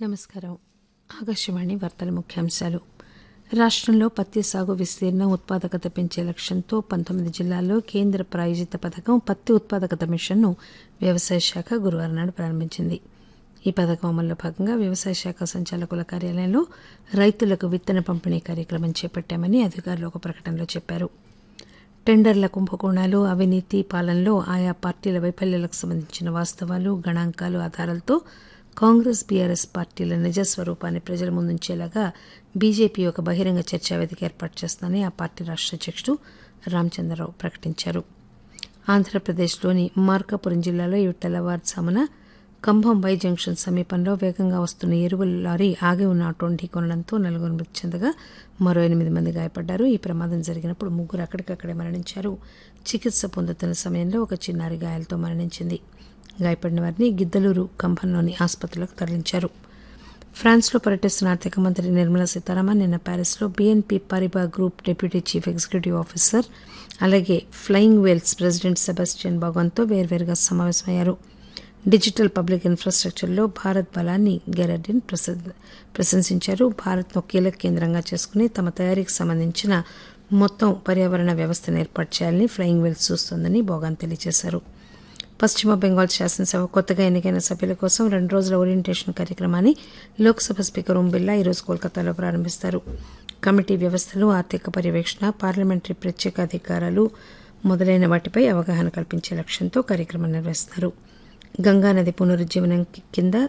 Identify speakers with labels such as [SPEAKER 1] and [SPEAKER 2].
[SPEAKER 1] నమస్కారం ఆకాశవాణి వార్తల ముఖ్యాంశాలు రాష్టంలో పత్తి సాగు విస్తీర్ణం ఉత్పాదకత పెంచే లక్ష్యంతో పంతొమ్మిది జిల్లాల్లో కేంద్ర ప్రాయోజిత పథకం పత్తి ఉత్పాదకత మిషన్ను వ్యవసాయ శాఖ గురువారం నాడు ప్రారంభించింది ఈ పథకం అమల్లో భాగంగా వ్యవసాయ శాఖ సంచాలకుల కార్యాలయంలో రైతులకు విత్తన పంపిణీ కార్యక్రమం చేపట్టామని అధికారులు ఒక ప్రకటనలో చెప్పారు టెండర్ల కుంభకోణాలు అవినీతి పాలనలో ఆయా పార్టీల వైఫల్యాలకు సంబంధించిన వాస్తవాలు గణాంకాలు ఆధారాలతో కాంగ్రెస్ బీఆర్ఎస్ పార్టీల నిజస్వరూపాన్ని ప్రజల ముందుంచేలాగా బీజేపీ ఒక బహిరంగ చర్చా వేదిక ఏర్పాటు చేస్తుందని ఆ పార్టీ రాష్ట అధ్యక్షుడు రామచంద్రరావు ప్రకటించారు ఆంధ్రప్రదేశ్లోని మార్కాపురం జిల్లాలో ఈ తెల్లవారుజామున కంభం వై జంక్షన్ సమీపంలో వేగంగా వస్తున్న ఎరువుల లారీ ఆగి ఉన్న ఆటోను ఢీకొనడంతో నలుగురు మృతి చెందగా మరో ఎనిమిది మంది గాయపడ్డారు ఈ ప్రమాదం జరిగినప్పుడు ముగ్గురు అక్కడికక్కడే మరణించారు చికిత్స పొందుతున్న సమయంలో ఒక చిన్నారి గాయాలతో మరణించింది గాయపడిన వారిని గిద్దలూరు కంభంలోని ఆసుపత్రులకు తరలించారు ఫ్రాన్స్లో పర్యటిస్తున్న ఆర్థిక మంత్రి నిర్మలా సీతారామన్ నిన్న ప్యారిస్లో BNP Paribas group deputy chief executive officer అలాగే ఫ్లయింగ్ వేల్స్ ప్రెసిడెంట్ సెబాస్టియన్ బాగాన్తో వేర్వేరుగా సమావేశమయ్యారు డిజిటల్ పబ్లిక్ ఇన్ఫ్రాస్ట్రక్చర్లో భారత్ బలాన్ని గెరడిన్ ప్రశంసించారు భారత్ను కీలక కేంద్రంగా చేసుకుని తమ తయారీకి సంబంధించిన మొత్తం పర్యావరణ వ్యవస్థను ఏర్పాటు చేయాలని ఫ్లయింగ్ వేల్స్ చూస్తోందని బోగాన్ తెలియజేశారు పశ్చిమ బెంగాల్ శాసనసభ కొత్తగా ఎన్నికైన సభ్యుల కోసం రెండు రోజుల ఓరియంటేషన్ కార్యక్రమాన్ని లోక్సభ స్పీకర్ ఓం బిర్లా ఈరోజు కోల్కతాలో ప్రారంభిస్తారు కమిటీ వ్యవస్థలు ఆర్థిక పర్యవేక్షణ పార్లమెంటరీ ప్రత్యేక అధికారాలు మొదలైన వాటిపై అవగాహన కల్పించే లక్ష్యంతో కార్యక్రమం నిర్వహిస్తున్నారు గంగానది పునరుజ్జీవనం కింద